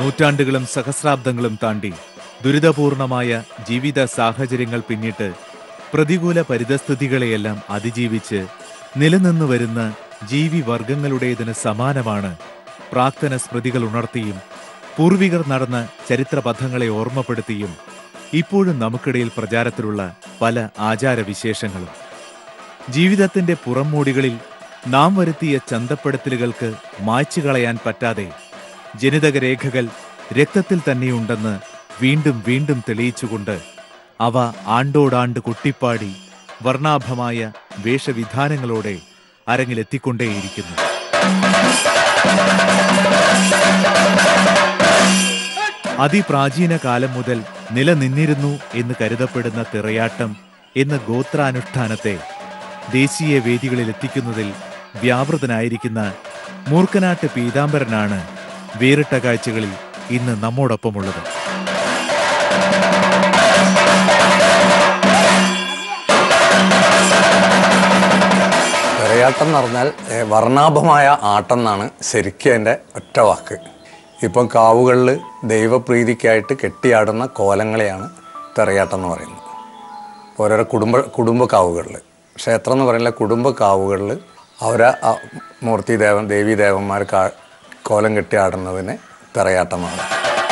നൂറ്റാണ്ടുകളും സഹസ്രാബ്ദങ്ങളും താണ്ടി ദുരിതപൂർണമായ ജീവിത സാഹചര്യങ്ങൾ പിന്നിട്ട് പ്രതികൂല പരിതസ്ഥിതികളെയെല്ലാം അതിജീവിച്ച് നിലനിന്നു വരുന്ന ജീവി വർഗങ്ങളുടേതിന് സമാനമാണ് പ്രാക്തന സ്മൃതികൾ ഉണർത്തിയും പൂർവികർ നടന്ന ചരിത്രപഥങ്ങളെ ഓർമ്മപ്പെടുത്തിയും ഇപ്പോഴും നമുക്കിടയിൽ പ്രചാരത്തിലുള്ള പല ആചാരവിശേഷങ്ങളും ജീവിതത്തിന്റെ പുറംമൂടികളിൽ നാം വരുത്തിയ ചന്തപ്പെടുത്തലുകൾക്ക് മായ്ച്ചു കളയാൻ പറ്റാതെ ജനിതക രേഖകൾ രക്തത്തിൽ തന്നെയുണ്ടെന്ന് വീണ്ടും വീണ്ടും തെളിയിച്ചുകൊണ്ട് അവ ആണ്ടോടാണ്ട് കൊട്ടിപ്പാടി വർണ്ണാഭമായ വേഷവിധാനങ്ങളോടെ അരങ്ങിലെത്തിക്കൊണ്ടേയിരിക്കുന്നു അതിപ്രാചീന കാലം മുതൽ നിലനിന്നിരുന്നു എന്ന് കരുതപ്പെടുന്ന തിറയാട്ടം എന്ന ഗോത്രാനുഷ്ഠാനത്തെ ദേശീയ വേദികളിൽ എത്തിക്കുന്നതിൽ വ്യാപൃതനായിരിക്കുന്ന മൂർക്കനാട്ട് പീതാംബരനാണ് വേറിട്ട കാഴ്ചകളിൽ ഇന്ന് നമ്മോടൊപ്പമുള്ളത് തിറയാട്ടം എന്ന് പറഞ്ഞാൽ ഏ, വർണ്ണാഭമായ ആട്ടം എന്നാണ് ശരിക്കും എൻ്റെ ഒറ്റ വാക്ക് ഇപ്പം കാവുകളിൽ ദൈവപ്രീതിക്കായിട്ട് കെട്ടിയാടുന്ന കോലങ്ങളെയാണ് തിറയാട്ടം എന്ന് പറയുന്നത് ഓരോരോ കുടുംബ കുടുംബ കാവുകളിൽ ക്ഷേത്രം എന്ന് പറയുന്ന കുടുംബ കാവുകളിൽ അവരെ ആ മൂർത്തി ദേവൻ ദേവീ ദേവന്മാർ കാ കോലം കെട്ടിയാടുന്നതിന് തിറയാട്ടമാണ്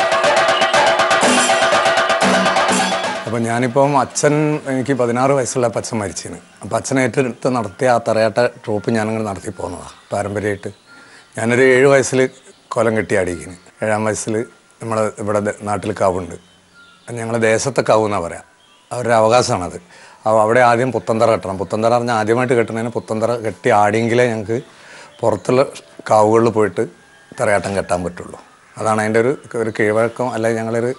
അപ്പം ഞാനിപ്പം അച്ഛൻ എനിക്ക് പതിനാറ് വയസ്സുള്ള അച്ഛൻ മരിച്ചിന് അപ്പം അച്ഛൻ ഏറ്റെടുത്ത് നടത്തിയ ആ തറയാട്ട ട്രൂപ്പ് ഞാനങ്ങനെ നടത്തി പോകുന്നതാണ് പാരമ്പര്യമായിട്ട് ഞാനൊരു ഏഴ് വയസ്സിൽ കൊലം കെട്ടിയാടിക്കുന്നു ഏഴാം വയസ്സിൽ നമ്മളെ ഇവിടെ ദ- നാട്ടിൽ കാവുണ്ട് ഞങ്ങളെ ദേശത്തെ കാവ് എന്നാണ് പറയാം അവരുടെ അവകാശമാണത് അപ്പോൾ അവിടെ ആദ്യം പുത്തന്തറ കെട്ടണം പുത്തന്തറ പറഞ്ഞാൽ ആദ്യമായിട്ട് കെട്ടുന്നതിന് പുത്തന്തറ കെട്ടി ആടിയെങ്കിലേ ഞങ്ങൾക്ക് പുറത്തുള്ള കാവുകളിൽ പോയിട്ട് തറയാട്ടം കെട്ടാൻ പറ്റുള്ളൂ അതാണ് അതിൻ്റെ ഒരു ഒരു കീഴ്വഴക്കം അല്ലെങ്കിൽ ഞങ്ങളൊരു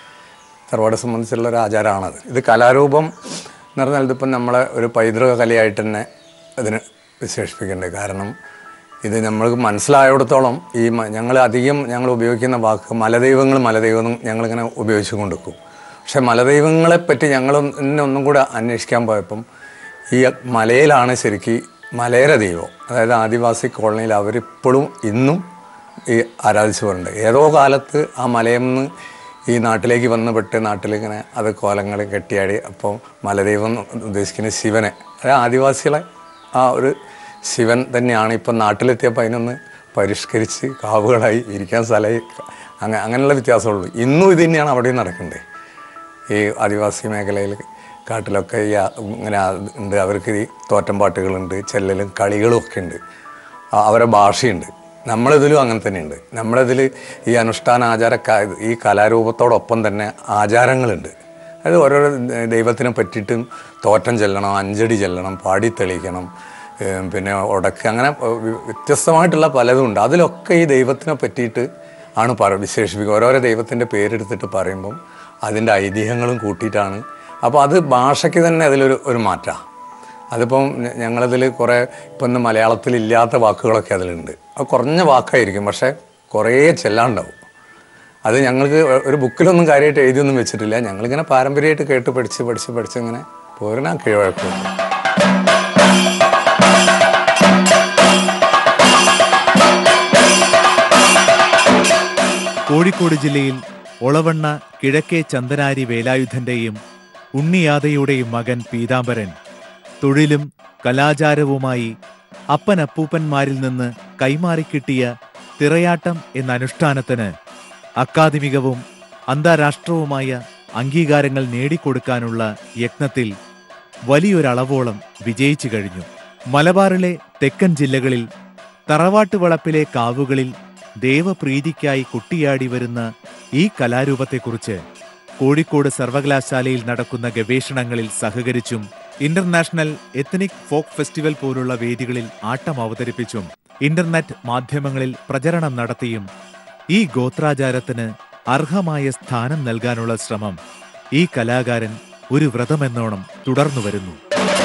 തറവാട് സംബന്ധിച്ചുള്ള ഒരു ആചാരമാണത് ഇത് കലാരൂപം എന്ന് പറഞ്ഞാൽ ഇതിപ്പം നമ്മളെ ഒരു പൈതൃക കലയായിട്ട് തന്നെ ഇതിന് വിശേഷിപ്പിക്കേണ്ടത് കാരണം ഇത് നമ്മൾക്ക് മനസ്സിലായിടത്തോളം ഈ ഞങ്ങൾ അധികം ഞങ്ങൾ ഉപയോഗിക്കുന്ന വാക്ക് മലദൈവങ്ങൾ മലദൈവം ഞങ്ങളിങ്ങനെ ഉപയോഗിച്ചു കൊണ്ടിരിക്കും പക്ഷെ മലദൈവങ്ങളെ പറ്റി ഞങ്ങൾ എന്നെ ഒന്നും കൂടെ അന്വേഷിക്കാൻ പോയപ്പം ഈ മലയിലാണ് ശരിക്ക് മലയര ദൈവം അതായത് ആദിവാസി കോളനിയിൽ അവരിപ്പോഴും ഇന്നും ഈ ആരാധിച്ചു വരുന്നുണ്ട് ഏതോ കാലത്ത് ആ മലയിൽ നിന്ന് ഈ നാട്ടിലേക്ക് വന്ന് പെട്ട് നാട്ടിലിങ്ങനെ അത് കോലങ്ങൾ കെട്ടിയാടി അപ്പം മലദൈവം എന്ന് ഉദ്ദേശിക്കുന്നത് ശിവനെ അതായത് ആദിവാസികളെ ആ ഒരു ശിവൻ തന്നെയാണ് ഇപ്പം നാട്ടിലെത്തിയപ്പോൾ അതിനൊന്ന് പരിഷ്കരിച്ച് കാവുകളായി ഇരിക്കാൻ സ്ഥലമായി അങ്ങനെ അങ്ങനെയുള്ള വ്യത്യാസമുള്ളൂ ഇന്നും ഇത് തന്നെയാണ് അവിടെയും നടക്കുന്നത് ഈ ആദിവാസി മേഖലയിൽ കാട്ടിലൊക്കെ ഈ ആ- ഇങ്ങനെ ആ ഉണ്ട് അവർക്ക് ഈ തോറ്റം പാട്ടുകളുണ്ട് ചെല്ലലും കളികളും ഒക്കെ ഉണ്ട് ആ- അവരെ ഭാഷയുണ്ട് നമ്മളിതിലും അങ്ങനെ തന്നെയുണ്ട് നമ്മളിതിൽ ഈ അനുഷ്ഠാന ആചാര ക- ഈ കലാരൂപത്തോടൊപ്പം തന്നെ ആചാരങ്ങളുണ്ട് അത് ഓരോരോ ദൈവത്തിനെ പറ്റിയിട്ടും തോറ്റം ചെല്ലണം അഞ്ചടി ചെല്ലണം പാടി തെളിയിക്കണം ഏം, പിന്നെ ഉടക്ക് അങ്ങനെ വി- വ്യത്യസ്തമായിട്ടുള്ള പലതും ഉണ്ട് അതിലൊക്കെ ഈ ദൈവത്തിനെ പറ്റിയിട്ട് ആണ് പറ വിശേഷിപ്പിക്കുക ഓരോരോ ദൈവത്തിൻ്റെ പേരെടുത്തിട്ട് പറയുമ്പം അതിൻ്റെ ഐതിഹ്യങ്ങളും കൂട്ടിയിട്ടാണ് അപ്പോൾ അത് ഭാഷയ്ക്ക് തന്നെ അതിലൊരു ഒരു മാറ്റമാണ് അതിപ്പം ഞ- ഞങ്ങളതിൽ കുറേ ഇപ്പം ഇന്ന് മലയാളത്തിൽ ഇല്ലാത്ത വാക്കുകളൊക്കെ അതിലുണ്ട് അത് കുറഞ്ഞ വാക്കായിരിക്കും പക്ഷേ കുറേ ചെല്ലാണ്ടാവും അത് ഞങ്ങൾക്ക് ഒരു ബുക്കിലൊന്നും കാര്യമായിട്ട് എഴുതിയൊന്നും വെച്ചിട്ടില്ല ഞങ്ങളിങ്ങനെ പാരമ്പര്യമായിട്ട് കേട്ട് പഠിച്ച് പഠിച്ച് പഠിച്ച് ഇങ്ങനെ പോരണ കീഴ്വഴക്കുണ്ട് കോഴിക്കോട് ജില്ലയിൽ ഒളവണ്ണ കിഴക്കേ ചന്ദനാരി വേലായുധന്റെയും ഉണ്ണിയാതയുടെയും മകൻ പീതാംബരൻ തൊഴിലും കലാചാരവുമായി അപ്പനപ്പൂപ്പന്മാരിൽ നിന്ന് കൈമാറിക്കിട്ടിയ തിറയാട്ടം എന്ന അനുഷ്ഠാനത്തിന് അക്കാദമികവും അന്താരാഷ്ട്രവുമായ അംഗീകാരങ്ങൾ നേടിക്കൊടുക്കാനുള്ള യത്നത്തിൽ വലിയൊരളവോളം വിജയിച്ചു കഴിഞ്ഞു മലബാറിലെ തെക്കൻ ജില്ലകളിൽ തറവാട്ട് വളപ്പിലെ കാവുകളിൽ ദേവപ്രീതിക്കായി കുട്ടിയാടി വരുന്ന ഈ കലാരൂപത്തെക്കുറിച്ച് കോഴിക്കോട് സർവകലാശാലയിൽ നടക്കുന്ന ഗവേഷണങ്ങളിൽ സഹകരിച്ചും ഇന്റർനാഷണൽ എത്നിക് ഫോക്ക് ഫെസ്റ്റിവൽ പോലുള്ള വേദികളിൽ ആട്ടം അവതരിപ്പിച്ചും ഇന്റർനെറ്റ് മാധ്യമങ്ങളിൽ പ്രചരണം നടത്തിയും ഈ ഗോത്രാചാരത്തിന് അർഹമായ സ്ഥാനം നൽകാനുള്ള ശ്രമം ഈ കലാകാരൻ ഒരു വ്രതമെന്നോണം തുടർന്നു വരുന്നു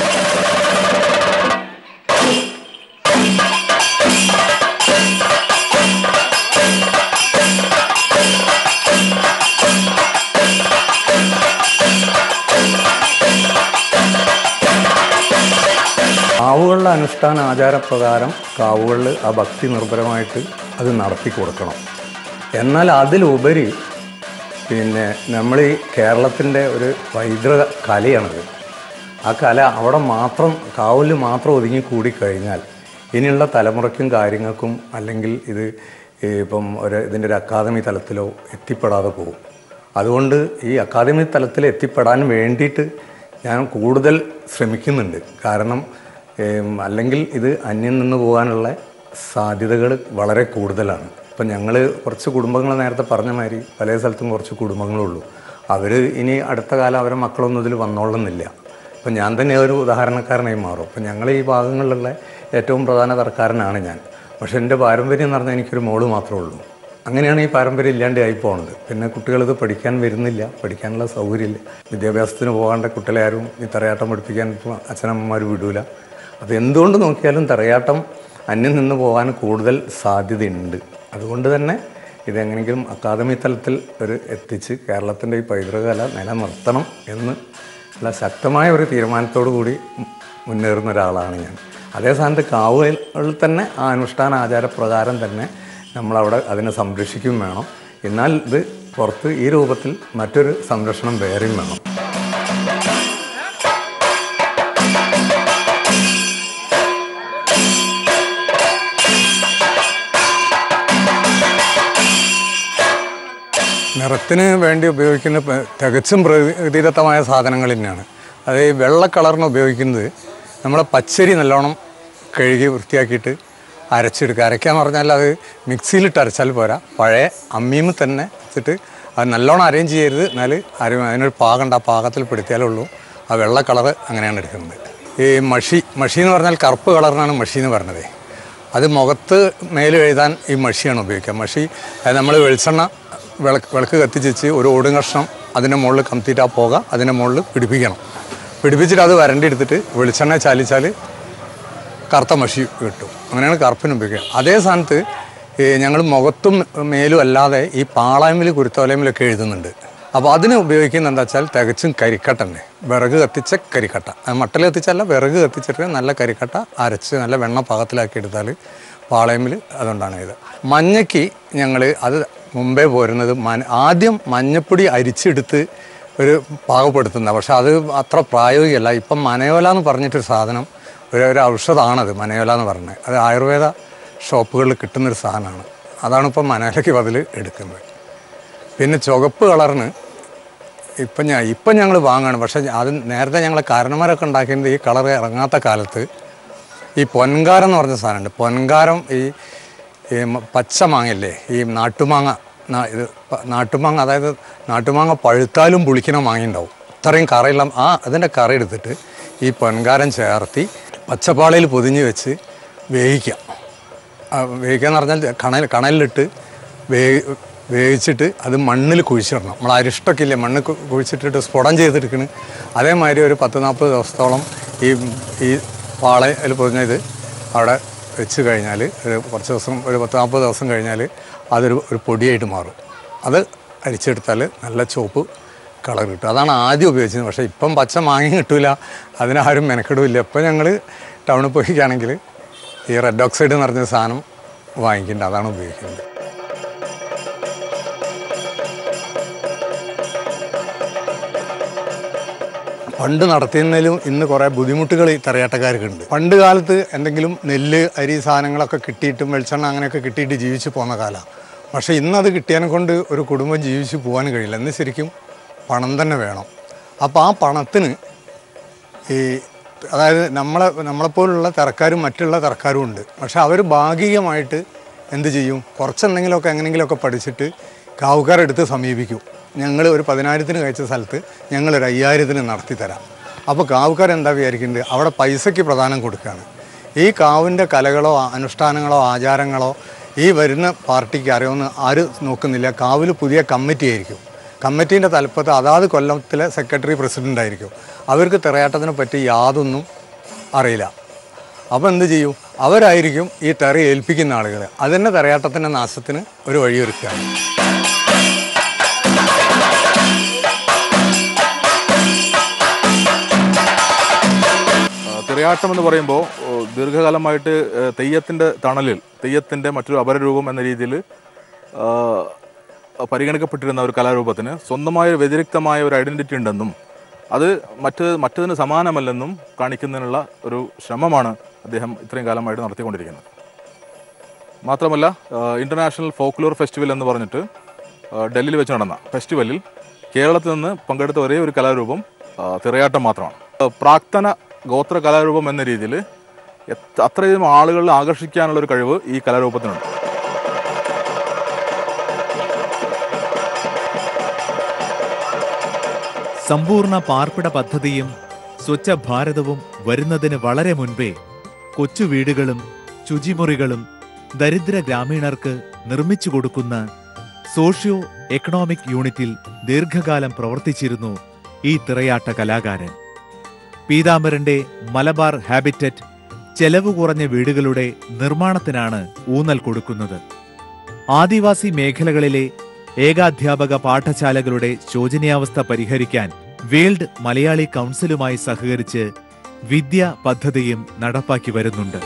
കാവുകളിലെ അനുഷ്ഠാന ആചാരപ്രകാരം കാവുകളിൽ ആ ഭക്തി നിർഭരമായിട്ട് അത് നടത്തി കൊടുക്കണം എന്നാൽ അതിലുപരി പിന്നെ നമ്മൾ ഈ കേരളത്തിൻ്റെ ഒരു പൈതൃക കലയാണത് ആ കല അവിടെ മാത്രം കാവലിൽ മാത്രം ഒതുങ്ങി കൂടിക്കഴിഞ്ഞാൽ ഇനിയുള്ള തലമുറയ്ക്കും കാര്യങ്ങൾക്കും അല്ലെങ്കിൽ ഇത് ഈ ഇപ്പം ഒരു ഇതിൻ്റെ ഒരു അക്കാദമി തലത്തിലോ എത്തിപ്പെടാതെ പോകും അതുകൊണ്ട് ഈ അക്കാദമി തലത്തിൽ എത്തിപ്പെടാൻ വേണ്ടിയിട്ട് ഞാൻ കൂടുതൽ ശ്രമിക്കുന്നുണ്ട് കാരണം ഏം, അല്ലെങ്കിൽ ഇത് അന്യം നിന്ന് പോകാനുള്ള സാധ്യതകൾ വളരെ കൂടുതലാണ് ഇപ്പം ഞങ്ങൾ കുറച്ച് കുടുംബങ്ങൾ നേരത്തെ പറഞ്ഞ മാതിരി പല സ്ഥലത്തും കുറച്ച് കുടുംബങ്ങളുള്ളൂ അവർ ഇനി അടുത്ത കാലം അവരെ മക്കളൊന്നും ഇതിൽ വന്നോളുന്നില്ല അപ്പം ഞാൻ തന്നെ ഒരു ഉദാഹരണക്കാരനായി മാറും അപ്പം ഞങ്ങൾ ഈ ഭാഗങ്ങളിലുള്ള ഏറ്റവും പ്രധാന തർക്കാരനാണ് ഞാൻ പക്ഷേ എൻ്റെ പാരമ്പര്യം എന്ന് പറഞ്ഞാൽ എനിക്കൊരു മോള് മാത്രമേ ഉള്ളൂ അങ്ങനെയാണ് ഈ പാരമ്പര്യം ഇല്ലാണ്ടായി പോകുന്നത് പിന്നെ കുട്ടികളിത് പഠിക്കാൻ വരുന്നില്ല പഠിക്കാനുള്ള സൗകര്യമില്ല വിദ്യാഭ്യാസത്തിന് പോകാണ്ട കുട്ടികളെ ആരും ഈ തറയാട്ടം പഠിപ്പിക്കാൻ ഇപ്പം അച്ഛനമ്മമാർ വിടൂല അത് എന്തുകൊണ്ട് നോക്കിയാലും തറയാട്ടം അന്യം നിന്ന് പോകാൻ കൂടുതൽ സാധ്യതയുണ്ട് അതുകൊണ്ട് തന്നെ ഇതെങ്ങനെയെങ്കിലും അക്കാദമി തലത്തിൽ ഒരു എത്തിച്ച് കേരളത്തിൻ്റെ ഈ പൈതൃകകല നിലനിർത്തണം എന്ന് ഉള്ള ശക്തമായ ഒരു തീരുമാനത്തോടു കൂടി മുന്നേറുന്ന ഒരാളാണ് ഞാൻ അതേ സ്ഥാനത്ത് കാവുകളിൽ തന്നെ ആ അനുഷ്ഠാന ആചാരപ്രകാരം തന്നെ നമ്മളവിടെ അതിനെ സംരക്ഷിക്കും വേണം എന്നാൽ ഇത് പുറത്ത് ഈ രൂപത്തിൽ മറ്റൊരു സംരക്ഷണം വേറെയും വേണം നിറത്തിന് വേണ്ടി ഉപയോഗിക്കുന്ന പ- തികച്ചും പ്രകൃതിദത്തമായ സാധനങ്ങൾ തന്നെയാണ് അത് ഈ വെള്ള കളറിന് ഉപയോഗിക്കുന്നത് നമ്മളെ പച്ചരി നല്ലോണം കഴുകി വൃത്തിയാക്കിയിട്ട് അരച്ചെടുക്കുക അരയ്ക്കാന്ന് പറഞ്ഞാൽ അത് മിക്സിയിലിട്ട് അരച്ചാൽ പോരാ പഴയ അമ്മിയുമ്പോൾ തന്നെ വെച്ചിട്ട് അത് നല്ലോണം അരേഞ്ച് ചെയ്യരുത് എന്നാൽ അര അതിനൊരു പാകമുണ്ട് ആ പാകത്തിൽ പെടുത്തിയാലേ ഉള്ളൂ ആ വെള്ള കളറ് അങ്ങനെയാണ് എടുക്കുന്നത് ഈ മഷി മഷി എന്ന് പറഞ്ഞാൽ കറുപ്പ് കളറിനാണ് മഷി എന്ന് പറഞ്ഞത് അത് മുഖത്ത് മേല് എഴുതാൻ ഈ മഷിയാണ് ഉപയോഗിക്കുക മഷി അത് നമ്മൾ വെളിച്ചെണ്ണ വിളക്ക് വിളക്ക് കത്തിച്ച് വെച്ച് ഒരു ഓടും കഷ്ണം അതിൻ്റെ മുകളിൽ കത്തിയിട്ട് ആ പുക അതിൻ്റെ മുകളിൽ പിടിപ്പിക്കണം പിടിപ്പിച്ചിട്ട് അത് വരണ്ടി എടുത്തിട്ട് വെളിച്ചെണ്ണ ചാലിച്ചാൽ കറുത്ത മഷി കിട്ടും അങ്ങനെയാണ് കറുപ്പിന് ഉപയോഗിക്കുക അതേ സ്ഥാനത്ത് ഞങ്ങൾ മുഖത്തും മേലും അല്ലാതെ ഈ പാളയമിൽ കുരുത്തോലയമിലൊക്കെ എഴുതുന്നുണ്ട് അപ്പോൾ അതിന് ഉപയോഗിക്കുന്നത് എന്താ വെച്ചാൽ തികച്ചും കരിക്കട്ട തന്നെ വിറക് കത്തിച്ച കരിക്കട്ട അത് മട്ടൽ കത്തിച്ചല്ല വിറക് കത്തിച്ചിട്ട് നല്ല കരിക്കട്ട അരച്ച് നല്ല വെണ്ണ പാകത്തിലാക്കി എടുത്താൽ പാളയമിൽ അതുകൊണ്ടാണ് ഇത് മഞ്ഞയ്ക്ക് ഞങ്ങൾ അത് മുമ്പേ പോരുന്നത് മന ആദ്യം മഞ്ഞപ്പൊടി അരിച്ചെടുത്ത് ഒരു പാകപ്പെടുത്തുന്ന പക്ഷെ അത് അത്ര പ്രായോഗികമല്ല ഇപ്പം മനയോല എന്ന് പറഞ്ഞിട്ടൊരു സാധനം ഒരു ഒരു ഔഷധമാണത് മനയോല എന്ന് പറഞ്ഞത് അത് ആയുർവേദ ഷോപ്പുകളിൽ കിട്ടുന്നൊരു സാധനമാണ് അതാണ് ഇപ്പം മനോലയ്ക്ക് ബദൽ എടുക്കുന്നത് പിന്നെ ചുവപ്പ് കളറിന് ഇപ്പം ഞാൻ ഇപ്പം ഞങ്ങൾ വാങ്ങുകയാണ് പക്ഷേ അത് നേരത്തെ ഞങ്ങൾ കാരണന്മാരൊക്കെ ഉണ്ടാക്കിയത് ഈ കളർ ഇറങ്ങാത്ത കാലത്ത് ഈ പൊൻകാരം എന്ന് പറഞ്ഞ സാധനമുണ്ട് പൊൻകാരം ഈ ഈ മ- പച്ച മാങ്ങയില്ലേ ഈ നാട്ടുമാങ്ങ നാ- ഇത് പ- നാട്ടുമാങ്ങ അതായത് നാട്ടുമാങ്ങ പഴുത്താലും പുളിക്കുന്ന മാങ്ങ ഉണ്ടാവും ഇത്രയും കറയുള്ള ആ അതിൻ്റെ കറ എടുത്തിട്ട് ഈ പൊൻകാരം ചേർത്തി പച്ചപ്പാളയിൽ പൊതിഞ്ഞ് വെച്ച് വേവിക്കുക ആ, വേവിക്കുക എന്ന് പറഞ്ഞാൽ കണൽ കണലിലിട്ട് വേ വേവിച്ചിട്ട് അത് മണ്ണിൽ കുഴിച്ചിടണം നമ്മൾ അരിഷ്ടൊക്കെ ഇല്ലേ മണ്ണ് കു- കുഴിച്ചിട്ടിട്ട് സ്ഫുടം ചെയ്തെടുക്കണ് അതേമാതിരി ഒരു പത്ത് നാൽപ്പത് ദിവസത്തോളം ഈ ഈ പാളയിൽ പൊതിഞ്ഞ ഇത് അവിടെ വെച്ച് കഴിഞ്ഞാൽ ഒരു കുറച്ച് ദിവസം ഒരു പത്ത് നാൽപ്പത് ദിവസം കഴിഞ്ഞാൽ അതൊരു ഒരു പൊടിയായിട്ട് മാറും അത് അരിച്ചെടുത്താൽ നല്ല ചുവപ്പ് കളർ കിട്ടും അതാണ് ആദ്യം ഉപയോഗിച്ചത് പക്ഷേ ഇപ്പം പച്ച മാങ്ങ കിട്ടൂല അതിനാരും മെനക്കെടുമില്ല ഇപ്പം ഞങ്ങൾ ടൗണിൽ പോയിക്കാണെങ്കിൽ ഈ റെഡ് ഓക്സൈഡ് എന്ന് പറഞ്ഞ സാധനം വാങ്ങിക്കുന്നുണ്ട് അതാണ് ഉപയോഗിക്കുന്നത് പണ്ട് നടത്തുന്നതിലും ഇന്ന് കുറേ ബുദ്ധിമുട്ടുകൾ ഈ തറയാട്ടക്കാർക്കുണ്ട് പണ്ട് കാലത്ത് എന്തെങ്കിലും നെല്ല് അരി സാധനങ്ങളൊക്കെ കിട്ടിയിട്ടും വെളിച്ചെണ്ണ അങ്ങനെയൊക്കെ കിട്ടിയിട്ട് ജീവിച്ച് പോകുന്ന കാലമാണ് പക്ഷേ ഇന്നത് കിട്ടിയതിനെ കൊണ്ട് ഒരു കുടുംബം ജീവിച്ച് പോകാൻ കഴിയില്ല ഇന്ന് ശരിക്കും പണം തന്നെ വേണം അപ്പോൾ ആ പണത്തിന് ഈ അതായത് നമ്മളെ നമ്മളെപ്പോലുള്ള തരക്കാരും മറ്റുള്ള തരക്കാരും ഉണ്ട് പക്ഷെ അവർ ഭാഗികമായിട്ട് എന്ത് ചെയ്യും കുറച്ചെന്തെങ്കിലുമൊക്കെ എങ്ങനെയെങ്കിലുമൊക്കെ പഠിച്ചിട്ട് കാവുകാരെടുത്ത് സമീപിക്കും ഞങ്ങൾ ഒരു പതിനായിരത്തിന് കഴിച്ച സ്ഥലത്ത് ഞങ്ങൾ ഒരു അയ്യായിരത്തിന് നടത്തി തരാം അപ്പോൾ കാവുകാർ എന്താ വിചാരിക്കുന്നത് അവിടെ പൈസയ്ക്ക് പ്രധാനം കൊടുക്കുകയാണ് ഈ കാവിൻ്റെ കലകളോ അനുഷ്ഠാനങ്ങളോ ആചാരങ്ങളോ ഈ വരുന്ന പാർട്ടിക്ക് അറിയുമെന്ന് ആരും നോക്കുന്നില്ല കാവിൽ പുതിയ കമ്മിറ്റി ആയിരിക്കും കമ്മിറ്റീൻ്റെ തലപ്പത്ത് അതാത് കൊല്ലത്തിലെ സെക്രട്ടറി പ്രസിഡൻ്റ് ആയിരിക്കും അവർക്ക് തിറയാട്ടത്തിനെ പറ്റി യാതൊന്നും അറിയില്ല അപ്പോൾ എന്ത് ചെയ്യും അവരായിരിക്കും ഈ തെറ ഏൽപ്പിക്കുന്ന ആളുകൾ അതന്നെ തിറയാട്ടത്തിൻ്റെ നാശത്തിന് ഒരു വഴിയൊരുക്കുകയാണ് ആ, തിറയാട്ടം എന്ന് പറയുമ്പോൾ ഓ, ദീർഘകാലമായിട്ട് ഏ, തെയ്യത്തിന്റെ തണലിൽ തെയ്യത്തിന്റെ മറ്റൊരു അപരരൂപം എന്ന രീതിയിൽ പരിഗണിക്കപ്പെട്ടിരുന്ന ഒരു കലാരൂപത്തിന് സ്വന്തമായ ഒരു വ്യതിരിക്തമായ ഒരു ഐഡന്റിറ്റി ഉണ്ടെന്നും അത് മറ്റ് മറ്റതിന് സമാനമല്ലെന്നും കാണിക്കുന്നതിനുള്ള ഒരു ശ്രമമാണ് അദ്ദേഹം ഇത്രയും കാലമായിട്ട് നടത്തിക്കൊണ്ടിരിക്കുന്നത് മാത്രമല്ല ഇൻ്റർനാഷണൽ ഫോക്ലോർ ഫെസ്റ്റിവൽ എന്ന് പറഞ്ഞിട്ട് ആ, ഡൽഹിയിൽ വെച്ച് നടന്ന ഫെസ്റ്റിവലിൽ കേരളത്തിൽ നിന്ന് പങ്കെടുത്ത ഒരേ ഒരു കലാരൂപം ആ, തിറയാട്ടം മാത്രമാണ് ആ, പ്രാക്തന ഗോത്ര കലാരൂപം എന്ന രീതിയിൽ എത്ര- അത്രയും ആളുകളെ ആകർഷിക്കാനുള്ള ഒരു കഴിവ് ഈ കലാരൂപത്തിനുണ്ട് സമ്പൂർണ്ണ പാർപ്പിട പദ്ധതിയും സ്വച്ഛ ഭാരതവും വരുന്നതിന് വളരെ മുൻപേ കൊച്ചു വീടുകളും ശുചിമുറികളും ദരിദ്ര ഗ്രാമീണർക്ക് നിർമ്മിച്ചു കൊടുക്കുന്ന സോഷ്യോ എക്കണോമിക് യൂണിറ്റിൽ ദീർഘകാലം പ്രവർത്തിച്ചിരുന്നു ഈ തിറയാട്ട കലാകാരൻ പീതാംബരന്റെ മലബാർ ഹാബിറ്ററ്റ് ചെലവ് കുറഞ്ഞ വീടുകളുടെ നിർമ്മാണത്തിനാണ് ഊന്നൽ കൊടുക്കുന്നത് ആദിവാസി മേഖലകളിലെ ഏകാധ്യാപക പാഠശാലകളുടെ ശോചനീയാവസ്ഥ പരിഹരിക്കാൻ വേൾഡ് മലയാളി കൗൺസിലുമായി സഹകരിച്ച് വിദ്യ പദ്ധതിയും നടപ്പാക്കി വരുന്നുണ്ട്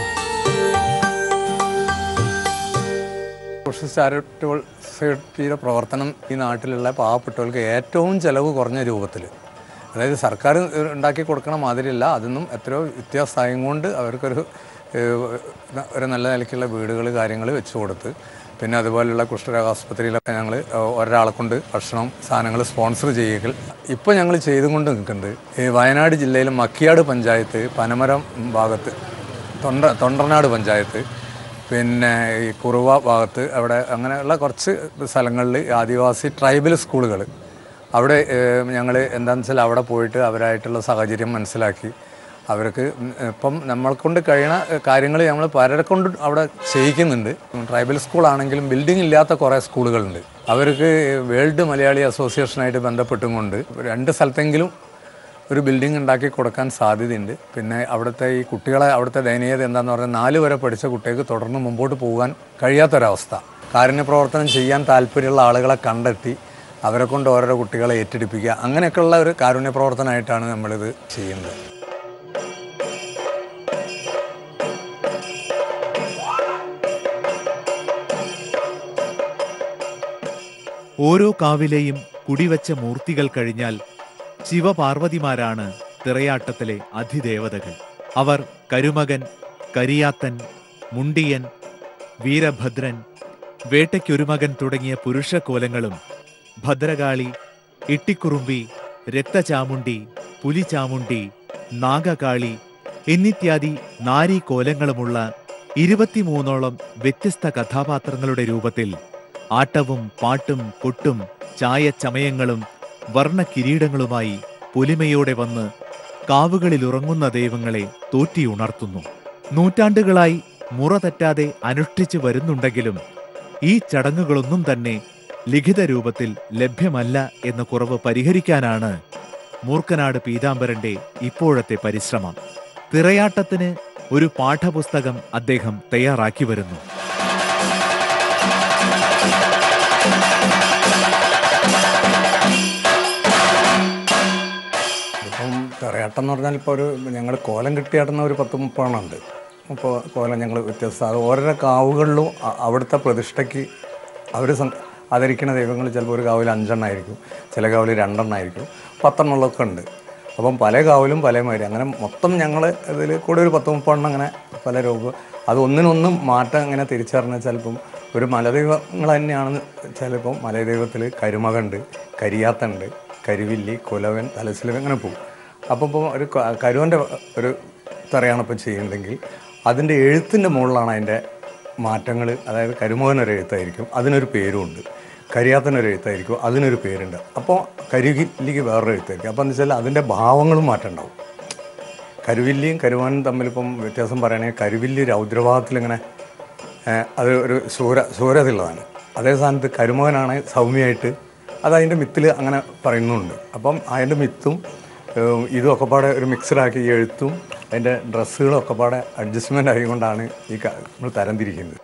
സോഷ്യൽ ചാരിറ്റബിൾ സൊസൈറ്റിയുടെ പ്രവർത്തനം ഈ നാട്ടിലുള്ള പാവപ്പെട്ടവർക്ക് ഏറ്റവും ചെലവ് കുറഞ്ഞ രൂപത്തിൽ അതായത് സർക്കാർ ഉണ്ടാക്കി കൊടുക്കണ മാതിരിയല്ല അതൊന്നും എത്രയോ വ്യത്യാസമായും കൊണ്ട് അവർക്കൊരു ഏഹ്, ഒരു നല്ല നിലയ്ക്കുള്ള വീടുകൾ കാര്യങ്ങൾ വെച്ച് കൊടുത്ത് പിന്നെ അതുപോലെയുള്ള കുഷ്ഠരോഗ ആസ്പത്രിയിലൊക്കെ ഞങ്ങൾ ഒരാളെ കൊണ്ട് ഭക്ഷണം സാധനങ്ങൾ സ്പോൺസർ ചെയ്യുക ഇപ്പോൾ ഞങ്ങൾ ചെയ്തുകൊണ്ട് നിൽക്കുന്നുണ്ട് ഈ വയനാട് ജില്ലയിലെ മക്കിയാട് പഞ്ചായത്ത് പനമരം ഭാഗത്ത് തൊണ്ട തൊണ്ടർനാട് പഞ്ചായത്ത് പിന്നെ ഈ കുറുവ ഭാഗത്ത് അവിടെ അങ്ങനെയുള്ള കുറച്ച് സ്ഥലങ്ങളിൽ ആദിവാസി ട്രൈബൽ സ്കൂളുകൾ അവിടെ ഞങ്ങൾ എന്താണെന്ന് വെച്ചാൽ അവിടെ പോയിട്ട് അവരായിട്ടുള്ള സാഹചര്യം മനസ്സിലാക്കി അവർക്ക് ഇപ്പം നമ്മളെക്കൊണ്ട് കഴിയണ കാര്യങ്ങൾ നമ്മൾ പലരെ കൊണ്ട് അവിടെ ചെയ്യിക്കുന്നുണ്ട് ട്രൈബൽ സ്കൂളാണെങ്കിലും ബിൽഡിംഗ് ഇല്ലാത്ത കുറേ സ്കൂളുകളുണ്ട് അവർക്ക് വേൾഡ് മലയാളി അസോസിയേഷനായിട്ട് ബന്ധപ്പെട്ടും കൊണ്ട് രണ്ട് സ്ഥലത്തെങ്കിലും ഒരു ബിൽഡിംഗ് ഉണ്ടാക്കി കൊടുക്കാൻ സാധ്യതയുണ്ട് പിന്നെ അവിടുത്തെ ഈ കുട്ടികളെ അവിടുത്തെ ദയനീയത എന്താന്ന് പറഞ്ഞാൽ നാല് വരെ പഠിച്ച കുട്ടികൾക്ക് തുടർന്ന് മുമ്പോട്ട് പോകാൻ കഴിയാത്തൊരവസ്ഥ കാരുണ്യ പ്രവർത്തനം ചെയ്യാൻ താല്പര്യമുള്ള ആളുകളെ കണ്ടെത്തി അവരെ കൊണ്ട് ഓരോരോ കുട്ടികളെ ഏറ്റെടുപ്പിക്കുക അങ്ങനെയൊക്കെയുള്ള ഒരു കാരുണ്യ പ്രവർത്തനമായിട്ടാണ് നമ്മളിത് ചെയ്യുന്നത് ഓരോ കാവിലെയും കുടിവച്ച മൂർത്തികൾ കഴിഞ്ഞാൽ ശിവപാർവതിമാരാണ് തിറയാട്ടത്തിലെ അധിദേവതകൾ അവർ കരുമകൻ കരിയാത്തൻ മുണ്ടിയൻ വീരഭദ്രൻ വേട്ടയ്ക്കൊരുമകൻ തുടങ്ങിയ പുരുഷകോലങ്ങളും ഭദ്രകാളി ഇട്ടിക്കുറുമ്പി രക്തചാമുണ്ടി പുലിചാമുണ്ടി നാഗകാളി എന്നിത്യാദി നാരീകോലങ്ങളുമുള്ള ഇരുപത്തിമൂന്നോളം വ്യത്യസ്ത കഥാപാത്രങ്ങളുടെ രൂപത്തിൽ ആട്ടവും പാട്ടും കൊട്ടും ചായച്ചമയങ്ങളും വർണ്ണക്കിരീടങ്ങളുമായി പൊലിമയോടെ വന്ന് കാവുകളിലുറങ്ങുന്ന ദൈവങ്ങളെ തോറ്റിയുണർത്തുന്നു നൂറ്റാണ്ടുകളായി മുറ തെറ്റാതെ അനുഷ്ഠിച്ചു വരുന്നുണ്ടെങ്കിലും ഈ ചടങ്ങുകളൊന്നും തന്നെ ലിഖിത രൂപത്തിൽ ലഭ്യമല്ല എന്ന കുറവ് പരിഹരിക്കാനാണ് മൂർക്കനാട് പീതാംബരന്റെ ഇപ്പോഴത്തെ പരിശ്രമം തിറയാട്ടത്തിന് ഒരു പാഠപുസ്തകം അദ്ദേഹം തയ്യാറാക്കി വരുന്നു ഇപ്പം കറിയാട്ടം എന്ന് പറഞ്ഞാൽ ഇപ്പോൾ ഒരു ഞങ്ങൾ കോലം കിട്ടിയാട്ടുന്ന ഒരു പത്ത് മുപ്പെണ്ണം ഉണ്ട് ഇപ്പോൾ കോലം ഞങ്ങൾ വ്യത്യസ്ത അത് ഓരോരോ കാവുകളിലും അ- അവിടുത്തെ പ്രതിഷ്ഠയ്ക്ക് അവർ ആദരിക്കുന്ന ദൈവങ്ങൾ ചിലപ്പോൾ ഒരു കാവിൽ അഞ്ചെണ്ണമായിരിക്കും ചില കാവിൽ രണ്ടെണ്ണമായിരിക്കും പത്തെണ്ണമൊക്കെ ഉണ്ട് അപ്പം പല കാവിലും പല മാതിരി അങ്ങനെ മൊത്തം ഞങ്ങൾ ഇതിൽ കൂടെ ഒരു പത്ത് മുപ്പെണ്ണം അങ്ങനെ പല രൂപ അത് ഒന്നിനൊന്നും മാറ്റം ഇങ്ങനെ തിരിച്ചറിഞ്ഞാൽ ചിലപ്പം ഒരു മലദൈവങ്ങൾ തന്നെയാണെന്ന് ചിലപ്പം മലദൈവത്തിൽ കരുമകുണ്ട് കരിയാത്തുണ്ട് കരുവില്ലി കുലവൻ തലസിലവൻ അങ്ങനെ പോകും അപ്പം ഇപ്പം ഒരു ക- കരുവൻ്റെ ഒരു തറയാണ് ഇപ്പം ചെയ്യുന്നതെങ്കിൽ അതിൻ്റെ എഴുത്തിൻ്റെ മുകളിലാണ് അതിൻ്റെ മാറ്റങ്ങൾ അതായത് കരുമോഹൻ ഒരു എഴുത്തായിരിക്കും അതിനൊരു പേരുമുണ്ട് കരിയാത്തനൊരു എഴുത്തായിരിക്കും അതിനൊരു പേരുണ്ട് അപ്പോൾ കരുവില്ലിക്ക് വേറൊരു എഴുത്തായിരിക്കും അപ്പോൾ എന്ന് വെച്ചാൽ അതിൻ്റെ ഭാവങ്ങളും മാറ്റം ഉണ്ടാവും കരുവില്ലിയും കരുവാനും തമ്മിലിപ്പം വ്യത്യാസം പറയുകയാണെങ്കിൽ കരുവില്ലി രൗദ്രഭാവത്തിലിങ്ങനെ ഏഹ്, അത് ഒരു ശൂര ശൂരതയുള്ളതാണ് അതേ സ്ഥാനത്ത് കരുമോഹനാണ് സൗമ്യമായിട്ട് അത് അതിൻ്റെ മിത്തിൽ അങ്ങനെ പറയുന്നുണ്ട് അപ്പം അതിൻ്റെ മിത്തും ഏഹ്, ഇതും ഒക്കെ പാടെ ഒരു മിക്സഡാക്കി ഈ എഴുത്തും അതിൻ്റെ ഡ്രസ്സുകളും ഒക്കെ പാടെ അഡ്ജസ്റ്റ്മെൻ്റ് ആയതുകൊണ്ടാണ് ഈ ക- നമ്മൾ തരംതിരിക്കുന്നത്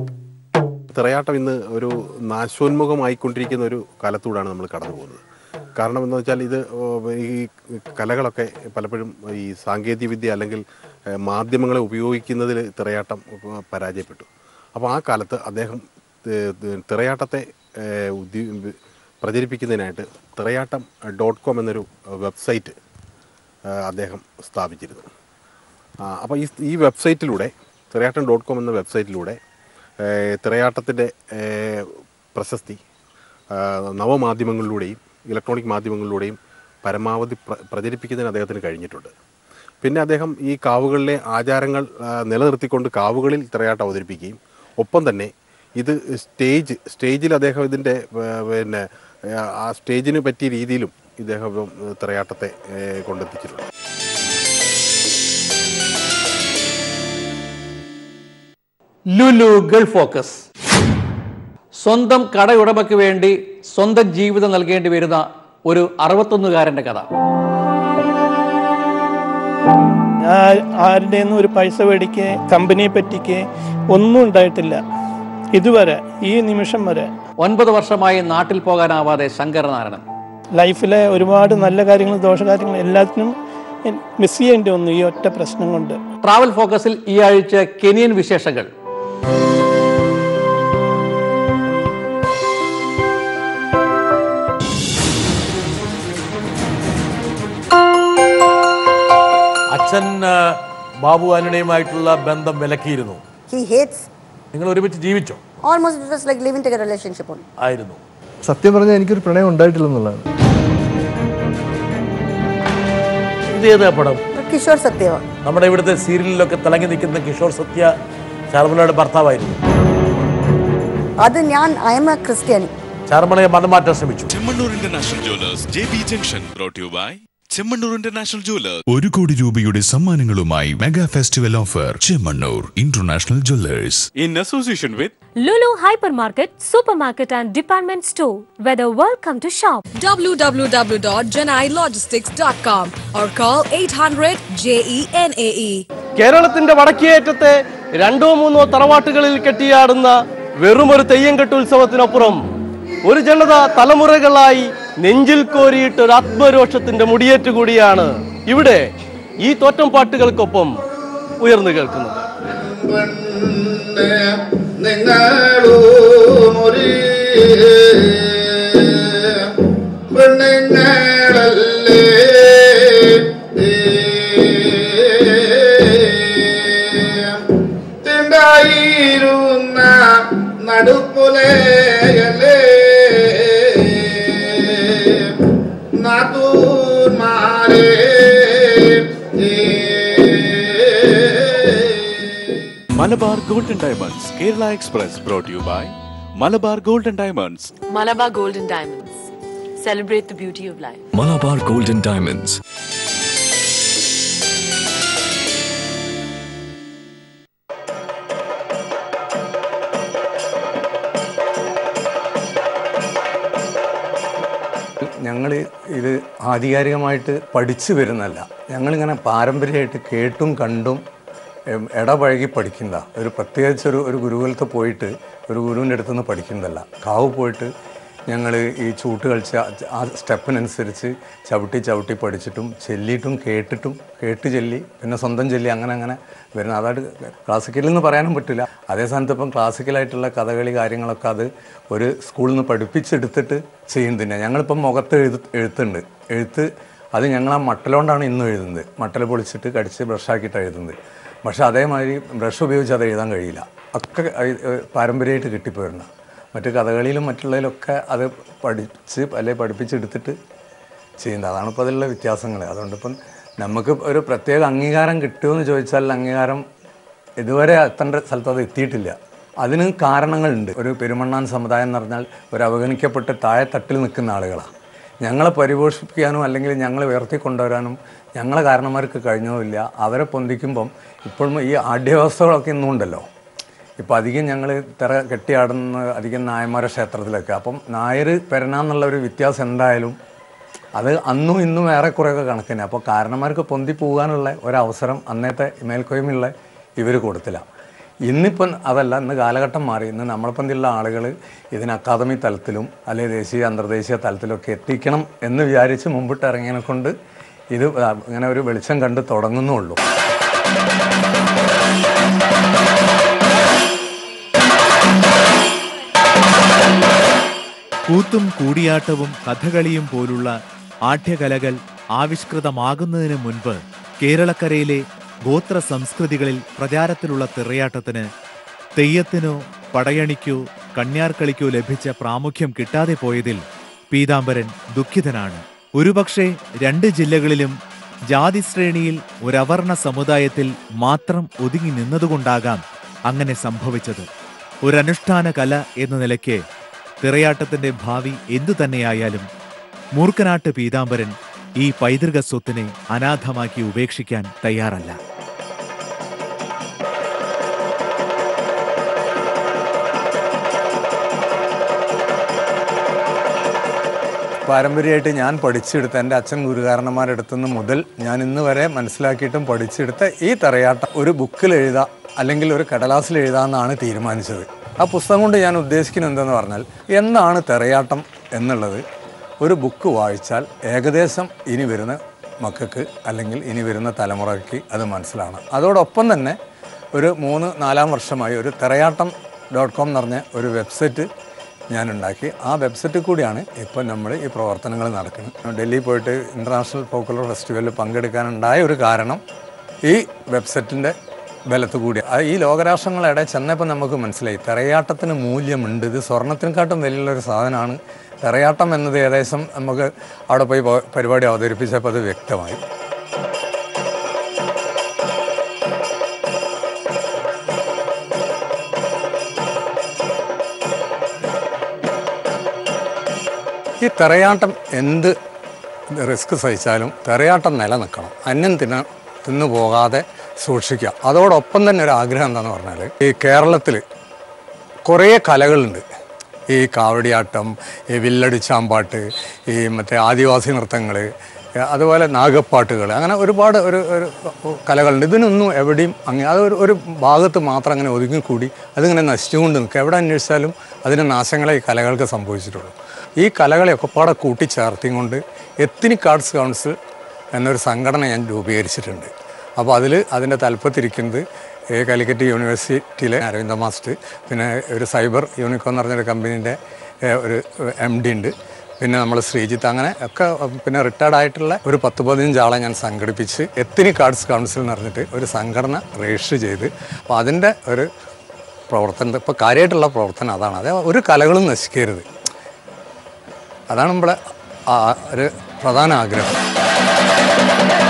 തിറയാട്ടം ഇന്ന് ഒരു നാശോന്മുഖമായിക്കൊണ്ടിരിക്കുന്ന ഒരു കാലത്തൂടാണ് നമ്മൾ കടന്നു പോകുന്നത് കാരണം എന്ന് വെച്ചാൽ ഇത് ഓ, ഈ കലകളൊക്കെ പലപ്പോഴും ഈ സാങ്കേതിക വിദ്യ അല്ലെങ്കിൽ ഏഹ്, മാധ്യമങ്ങളെ ഉപയോഗിക്കുന്നതിൽ തിറയാട്ടം ഏഹ്, പരാജയപ്പെട്ടു അപ്പോൾ ആ കാലത്ത് അദ്ദേഹം ഏഹ്, ഏഹ്, തിറയാട്ടത്തെ ഏഹ്, ഉദ്യ- പ്രചരിപ്പിക്കുന്നതിനായിട്ട് തിറയാട്ടം ഡോട്ട് കോം എന്നൊരു വെബ്സൈറ്റ് ഏഹ്, അദ്ദേഹം സ്ഥാപിച്ചിരുന്നു അപ്പോൾ ഈ ഈ വെബ്സൈറ്റിലൂടെ തിറയാട്ടം ഡോട്ട് കോം എന്ന വെബ്സൈറ്റിലൂടെ ഏഹ്, തിറയാട്ടത്തിൻ്റെ ഏഹ്, പ്രശസ്തി ഏഹ്, നവമാധ്യമങ്ങളിലൂടെയും ഇലക്ട്രോണിക് മാധ്യമങ്ങളിലൂടെയും പരമാവധി പ്ര പ്രചരിപ്പിക്കുന്നതിന് അദ്ദേഹത്തിന് കഴിഞ്ഞിട്ടുണ്ട് പിന്നെ അദ്ദേഹം ഈ കാവുകളിലെ ആചാരങ്ങൾ ആ, നിലനിർത്തിക്കൊണ്ട് കാവുകളിൽ തിറയാട്ടം അവതരിപ്പിക്കുകയും ഒപ്പം തന്നെ ഇത് സ്റ്റേജ് സ്റ്റേജിൽ അദ്ദേഹം ഇതിൻ്റെ ഏഹ്, പിന്നെ ഏഹ്, ആ സ്റ്റേജിന് പറ്റിയ രീതിയിലും ഇദ്ദേഹം ഏഹ്, തിറയാട്ടത്തെ ഏഹ്, കൊണ്ടെത്തിച്ചിട്ടുണ്ട് ലുലു ഗൾഫ് ഫോക്കസ് സ്വന്തം കടയുടമയ്ക്ക് വേണ്ടി സ്വന്തം ജീവിതം നൽകേണ്ടി വരുന്ന ഒരു അറുപത്തൊന്നുകാരൻ്റെ കഥ ആരുടെ ഒരു പൈസ മേടിക്ക് കമ്പനിയെ പറ്റിക്ക് ഒന്നും ഉണ്ടായിട്ടില്ല ഇതുവരെ ഈ നിമിഷം വരെ ഒൻപത് വർഷമായി നാട്ടിൽ പോകാനാവാതെ ശങ്കരനാരായണൻ ലൈഫിലെ ഒരുപാട് നല്ല കാര്യങ്ങൾ ദോഷകാര്യങ്ങൾ എല്ലാത്തിനും മിസ് ചെയ്യേണ്ടി വന്നു ഈ ഒറ്റ പ്രശ്നം കൊണ്ട് ട്രാവൽ ഫോക്കസിൽ ഈ ആഴ്ച കെനിയൻ വിശേഷങ്ങൾ അച്ഛൻ ആ, ബാബു ആന്റണിയുമായിട്ടുള്ള ബന്ധം വിലക്കിയിരുന്നു He hates. നിങ്ങൾ ഒരുമിച്ച് ജീവിച്ചോ Almost it was like living together relationship only. ആയിരുന്നു സത്യം പറഞ്ഞാൽ എനിക്കൊരു പ്രണയം ഉണ്ടായിട്ടില്ലെന്നുള്ളതാണ് ഇത് ഏതാ പടം But Kishore Satyava. നമ്മുടെ ഇവിടുത്തെ സീരിയലിലൊക്കെ തിളങ്ങി നിൽക്കുന്ന കിഷോർ സത്യ ശാർമലയുടെ ഭർത്താവായിരുന്നു അത് ഞാൻ ഐ എം എ ക്രിസ്ത്യാനി ശാർമലയെ മതം മാറ്റാൻ ശ്രമിച്ചു Chemmanur international jewellers J B junction brought you by Chemmanur international jewellers ഒരു കോടി രൂപയുടെ സമ്മാനങ്ങളുമായി mega festival offer Chemmanur international jewellers in association with Lulu Hypermarket, Supermarket and Department Store, where the world come to shop. www.janailogistics.com or call 800 JENAE. കേരളത്തിന്റെ വടക്കേയറ്റത്തെ രണ്ടോ മൂന്നോ തറവാട്ടുകളിൽ കെട്ടിയാടുന്ന വെറുമൊരു തെയ്യം കെട്ടുത്സവത്തിനപ്പുറം ഒരു ജനത തലമുറകളായി നെഞ്ചിൽ കോരിയിട്ട് ഒരു ആത്മരോഷത്തിന്റെ മുടിയേറ്റ് കൂടിയാണ് ഇവിടെ ഈ തോറ്റം പാട്ടുകൾക്കൊപ്പം ഉയർന്നു കേൾക്കുന്നത് നിങ്ങളൂമൊരു പെണ്ണുങ്ങളല്ലേ തിണ്ടായിരുന്ന നടുപ്പുലയല്ലേ നാത്തൂന്മാരെ Malabar golden diamonds Kerala express brought you by Malabar golden diamonds Malabar Golden Diamonds. Celebrate the beauty of life. Malabar golden diamonds ഞങ്ങൾ ഇത് ആധികാരികമായിട്ട് പഠിച്ചു വരുന്നല്ല ഞങ്ങളിങ്ങനെ പാരമ്പര്യമായിട്ട് കേട്ടും കണ്ടും എം, ഇടപഴകി പഠിക്കുന്നത ഒരു പ്രത്യേകിച്ച് ഒരു ഒരു ഗുരുകുലത്ത് പോയിട്ട് ഒരു ഗുരുവിൻ്റെ അടുത്ത് നിന്ന് പഠിക്കുന്നതല്ല കാവ് പോയിട്ട് ഞങ്ങൾ ഈ ചൂട്ട് കളിച്ച ആ സ്റ്റെപ്പിനനുസരിച്ച് ചവിട്ടി ചവിട്ടി പഠിച്ചിട്ടും ചെല്ലിയിട്ടും കേട്ടിട്ടും കേട്ട് ചെല്ലി പിന്നെ സ്വന്തം ചെല്ലി അങ്ങനെ അങ്ങനെ വരുന്നത് അതായത് ക്ലാസിക്കലിൽ നിന്ന് പറയാനും പറ്റില്ല അതേ സ്ഥാനത്ത് ഇപ്പം ക്ലാസിക്കലായിട്ടുള്ള കഥകളി കാര്യങ്ങളൊക്കെ അത് ഒരു സ്കൂളിൽ നിന്ന് പഠിപ്പിച്ചെടുത്തിട്ട് ചെയ്യുന്നതിന് ഞങ്ങളിപ്പം മുഖത്ത് എഴുത്ത് എഴുത്തുണ്ട് എഴുത്ത് അത് ഞങ്ങൾ ആ മട്ടലോണ്ടാണ് ഇന്നും എഴുതുന്നത് മട്ടൽ പൊളിച്ചിട്ട് കടിച്ച് ബ്രഷാക്കിയിട്ട് എഴുതുന്നത് പക്ഷേ അതേമാതിരി ബ്രഷ് ഉപയോഗിച്ച് അത് എഴുതാൻ കഴിയില്ല ഒക്കെ പാരമ്പര്യമായിട്ട് കിട്ടിപ്പോരുന്ന മറ്റ് കഥകളിയിലും മറ്റുള്ളതിലൊക്കെ അത് പഠിച്ച് അല്ലെ പഠിപ്പിച്ചെടുത്തിട്ട് ചെയ്യുന്നത് അതാണ് ഇപ്പോൾ അതിലുള്ള വ്യത്യാസങ്ങൾ അതുകൊണ്ടിപ്പം നമുക്ക് ഒരു പ്രത്യേക അംഗീകാരം കിട്ടുമെന്ന് ചോദിച്ചാൽ അംഗീകാരം ഇതുവരെ എത്തേണ്ട സ്ഥലത്ത് അത് എത്തിയിട്ടില്ല അതിന് കാരണങ്ങളുണ്ട് ഒരു പെരുമണ്ണാൻ സമുദായം എന്ന് പറഞ്ഞാൽ ഒരു അവഗണിക്കപ്പെട്ട് താഴെത്തട്ടിൽ നിൽക്കുന്ന ആളുകളാണ് ഞങ്ങളെ പരിപോഷിപ്പിക്കാനും അല്ലെങ്കിൽ ഞങ്ങളെ ഉയർത്തിക്കൊണ്ടുവരാനും ഞങ്ങളെ കാരണന്മാർക്ക് കഴിഞ്ഞതുമില്ല അവരെ പൊന്തിക്കുമ്പം ഇപ്പോഴും ഈ ആഢ്യവസ്ഥകളൊക്കെ ഇന്നും ഉണ്ടല്ലോ ഇപ്പം അധികം ഞങ്ങൾ തിറ കെട്ടിയാടുന്ന അധികം നായന്മാരുടെ ക്ഷേത്രത്തിലൊക്കെ അപ്പം നായർ പെരണാന്നുള്ള ഒരു വ്യത്യാസം എന്തായാലും അത് അന്നും ഇന്നും ഏറെക്കുറെയൊക്കെ കണക്കിന് അപ്പോൾ കാരണന്മാർക്ക് പൊന്തി പോകാനുള്ള ഒരവസരം അന്നത്തെ മേൽക്കോയ്മയുള്ള ഇവർ കൊടുത്തില്ല ഇന്നിപ്പം അതല്ല ഇന്ന് കാലഘട്ടം മാറി ഇന്ന് നമ്മളെപ്പന്തിയുള്ള ആളുകൾ ഇതിന് അക്കാദമി തലത്തിലും അല്ലെങ്കിൽ ദേശീയ അന്തർദേശീയ തലത്തിലൊക്കെ എത്തിക്കണം എന്ന് വിചാരിച്ച് മുമ്പിട്ട് ഇറങ്ങിയതിനെ കൊണ്ട് ഇത് ഇങ്ങനെ ഒരു വെളിച്ചം കണ്ട് തുടങ്ങുന്നുള്ളൂ കൂത്തും കൂടിയാട്ടവും കഥകളിയും പോലുള്ള ആഠ്യകലകൾ ആവിഷ്കൃതമാകുന്നതിന് മുൻപ് കേരളക്കരയിലെ ഗോത്ര സംസ്കൃതികളിൽ പ്രചാരത്തിലുള്ള തിറയാട്ടത്തിന് തെയ്യത്തിനോ പടയണിക്കോ കണ്യാർക്കളിക്കോ ലഭിച്ച പ്രാമുഖ്യം കിട്ടാതെ പോയതിൽ പീതാംബരൻ ദുഃഖിതനാണ് ഒരുപക്ഷെ രണ്ട് ജില്ലകളിലും ജാതിശ്രേണിയിൽ ഒരവർണ സമുദായത്തിൽ മാത്രം ഒതുങ്ങി നിന്നതുകൊണ്ടാകാം അങ്ങനെ സംഭവിച്ചത് ഒരനുഷ്ഠാന കല എന്ന നിലയ്ക്ക് തിറയാട്ടത്തിന്റെ ഭാവി എന്തു തന്നെയായാലും മൂർക്കനാട്ട് പീതാംബരൻ ഈ പൈതൃക സ്വത്തിനെ അനാഥമാക്കി ഉപേക്ഷിക്കാൻ തയ്യാറല്ല പാരമ്പര്യമായിട്ട് ഞാൻ പഠിച്ചെടുത്ത എൻ്റെ അച്ഛൻ ഗുരുകാരണന്മാരുടെ അടുത്തു നിന്ന് മുതൽ ഞാൻ ഇന്ന് വരെ മനസ്സിലാക്കിയിട്ടും പഠിച്ചെടുത്ത ഈ തറയാട്ടം ഒരു ബുക്കിൽ എഴുതാ അല്ലെങ്കിൽ ഒരു കടലാസിൽ എഴുതാമെന്നാണ് തീരുമാനിച്ചത് ആ പുസ്തകം കൊണ്ട് ഞാൻ ഉദ്ദേശിക്കുന്നത് എന്തെന്ന് പറഞ്ഞാൽ എന്താണ് തെറയാട്ടം എന്നുള്ളത് ഒരു ബുക്ക് വായിച്ചാൽ ഏകദേശം ഇനി വരുന്ന മക്കൾക്ക് അല്ലെങ്കിൽ ഇനി വരുന്ന തലമുറയ്ക്ക് അത് മനസ്സിലാണ് അതോടൊപ്പം തന്നെ ഒരു മൂന്ന് നാലാം വർഷമായി ഒരു തെറയാട്ടം ഡോട്ട് കോം എന്ന് പറഞ്ഞ ഒരു വെബ്സൈറ്റ് ഞാൻ ഉണ്ടാക്കി ആ വെബ്സൈറ്റിൽ കൂടിയാണ് ഇപ്പോൾ നമ്മൾ ഈ പ്രവർത്തനങ്ങൾ നടക്കുന്നത് ഡൽഹി പോയിട്ട് ഇൻ്റർനാഷണൽ പോക്കുലർ ഫെസ്റ്റിവലിൽ പങ്കെടുക്കാനുണ്ടായ ഒരു കാരണം ഈ വെബ്സൈറ്റിൻ്റെ ബലത്ത് കൂടി അത് ഈ ലോകരാഷ്ട്രങ്ങളുടെ ചെന്നപ്പോൾ നമുക്ക് മനസ്സിലായി തെറയാട്ടത്തിന് മൂല്യമുണ്ട് ഇത് സ്വർണത്തിനെക്കാട്ടും വലിയൊരു സാധനമാണ് തെറയാട്ടം എന്നത് ഏകദേശം നമുക്ക് അവിടെ പോയി പോ- പരിപാടി അവതരിപ്പിച്ചപ്പോൾ അത് വ്യക്തമായി ഈ തെറയാട്ടം എന്ത് റിസ്ക് സഹിച്ചാലും തെറയാട്ടം നിലനിൽക്കണം അന്യം തിന്ന തിന്നു പോകാതെ സൂക്ഷിക്കുക അതോടൊപ്പം തന്നെ ഒരു ആഗ്രഹം എന്താണെന്ന് പറഞ്ഞാൽ ഈ കേരളത്തിൽ കുറേ കലകളുണ്ട് ഈ കാവടിയാട്ടം ഈ വില്ലടിച്ചാമ്പാട്ട് ഈ മറ്റേ ആദിവാസി നൃത്തങ്ങൾ അതുപോലെ നാഗപ്പാട്ടുകൾ അങ്ങനെ ഒരുപാട് ഒരു ഒരു കലകളുണ്ട് ഇതിനൊന്നും എവിടെയും അങ്ങനെ അത് ഒരു ഒരു ഭാഗത്ത് മാത്രം അങ്ങനെ ഒതുങ്ങിക്കൂടി അതിങ്ങനെ നശിച്ചുകൊണ്ട് നിൽക്കുക എവിടെ അന്വേഷിച്ചാലും അതിന് നാശങ്ങളെ ഈ കലകൾക്ക് സംഭവിച്ചിട്ടുള്ളൂ ഈ കലകളെയൊക്കെ പാടെ കൂട്ടിച്ചേർത്തിയും കൊണ്ട് എത്നിക് ആർട്സ് കൗൺസിൽ എന്നൊരു സംഘടന ഞാൻ രൂപീകരിച്ചിട്ടുണ്ട് അപ്പോൾ അതിൽ അതിൻ്റെ തലപ്പത്തിരിക്കുന്നത് ഈ കാലിക്കറ്റ് യൂണിവേഴ്സിറ്റിയിലെ അരവിന്ദ മാസ്റ്റർ പിന്നെ ഒരു സൈബർ യൂണിക്കോ എന്ന് പറഞ്ഞൊരു കമ്പനീൻ്റെ ഒരു എം ഡി ഉണ്ട് പിന്നെ നമ്മൾ ശ്രീജിത്ത് അങ്ങനെ ഒക്കെ പിന്നെ റിട്ടയർഡ് ആയിട്ടുള്ള ഒരു പത്ത് പതിനഞ്ച് ആളെ ഞാൻ സംഘടിപ്പിച്ച് എത്നിക് ആർട്സ് കൗൺസിൽ എന്ന് പറഞ്ഞിട്ട് ഒരു സംഘടന രജിസ്റ്റർ ചെയ്ത് അപ്പോൾ അതിൻ്റെ ഒരു പ്രവർത്തനം ഇപ്പോൾ കാര്യമായിട്ടുള്ള പ്രവർത്തനം അതാണ് അതേ ഒരു കലകളും നശിക്കരുത് അതാണ് നമ്മളെ ആ ഒരു പ്രധാന ആഗ്രഹം